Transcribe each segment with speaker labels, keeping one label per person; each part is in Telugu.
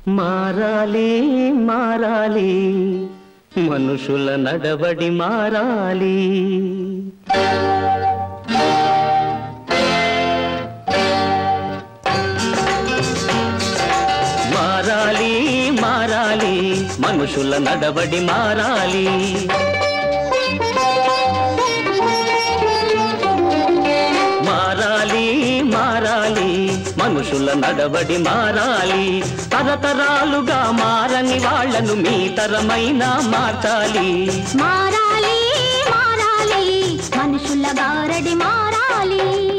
Speaker 1: మారాలి మారాలి మనుషుల నడవడి మారాలి మారాలి మారాలి మనుషుల నడవడి మారాలి మారాలి మారాలి మనుషుల నడవడి మారాలి తరతరాలుగా మారని వాళ్ళను మీ తరమైన మార్చాలి
Speaker 2: మారాలి మారాలి మనుషుల గారడి మారాలి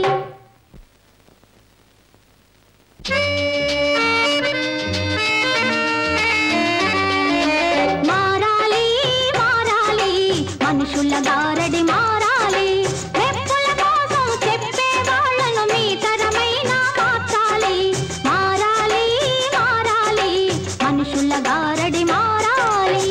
Speaker 2: మారాలి మారాలి మనుషుల గారడి మారాలి రెప్పుల కోసం చెప్పే వాళ్ళను మీ తరమైన మార్చాలి మారాలి మారాలి మనుషుల గారడి మారాలి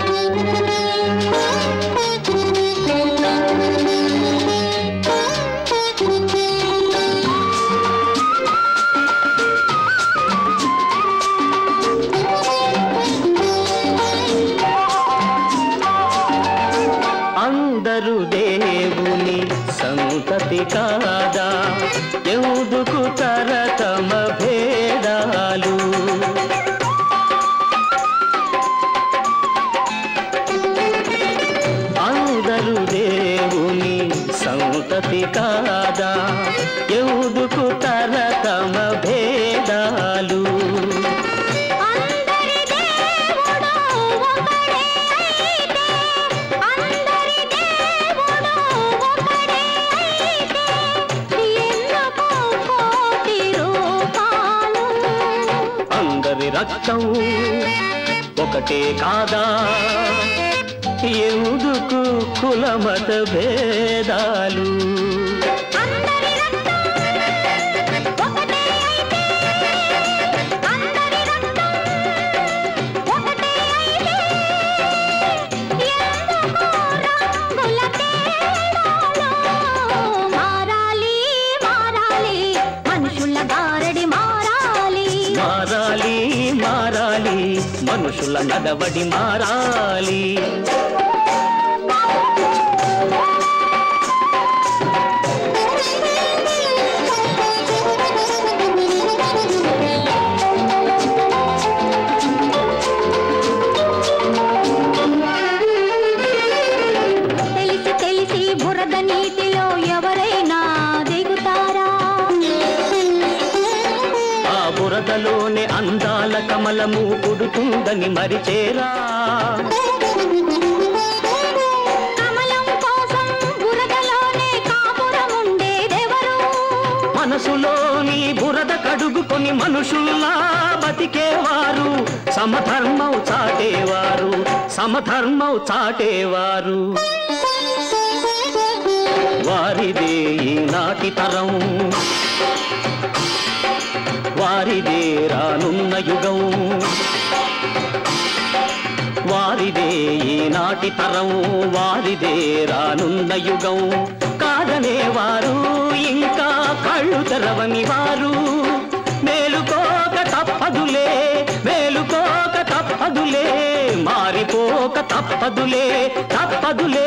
Speaker 1: అందరూ దేవుని సంతతి కాదా ఎందుకు తరతమ భేదాలు అందరూ దేవుని సంతతి కాదా ఎందుకు తరతమ భేదాలు
Speaker 2: అందరి దేవుడు ఒకడే అయితే అందరి దేవుడు ఒకడే అయితే ఎందుకు కోటి రూపాలు
Speaker 1: అందరి రక్తం ఒకటే కాదా ఎందుకు కులమత భేదాలు
Speaker 2: అందరి రక్తం ఒకటే అయితే అందరి రక్తం ఒకటే అయితే ఎందుకు రంగుల తేడాలు మారాలి మారాలి మనుషుల గారడి మారాలి
Speaker 1: మారాలి మారాలి మనుషుల నడవడి మారాలి
Speaker 2: తెలిసి తెలిసి బురద నీటిలో ఎవరైనా దిగుతారా
Speaker 1: ఆ బురదలోనే అందాల కమలము పుడుతుందని మరిచేరా
Speaker 2: కమలం కోసం బురదలోనే కాపురం ఉండేదెవరు
Speaker 1: మనసులోని బురద కడుగుకొని మనుషుల్లా బతికేవారు సమధర్మం చాటేవారు సమధర్మం చాటేవారు వారిదే ఈనాటి తరం వారిదే రానున్న యుగం వారిదే ఈనాటి తరం వారిదే రానున్న యుగం కాదనేవారు ఇంకా కళ్ళు తెరవని వారు మేలుకోక తప్పదులే మేలుకోక తప్పదులే మారిపోక తప్పదులే తప్పదులే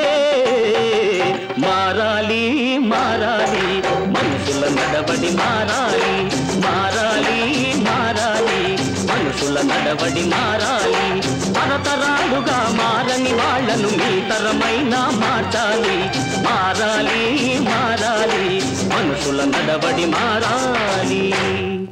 Speaker 1: మారాలి మారాలి మనుషుల నడవడి మారాలి మారాలి మారాలి మనుషుల నడవడి మారాలి తరతరాలుగా మారని వాళ్ళను మీ తరమైన మార్చాలి మారాలి మారాలి మనుషుల నడవడి మారాలి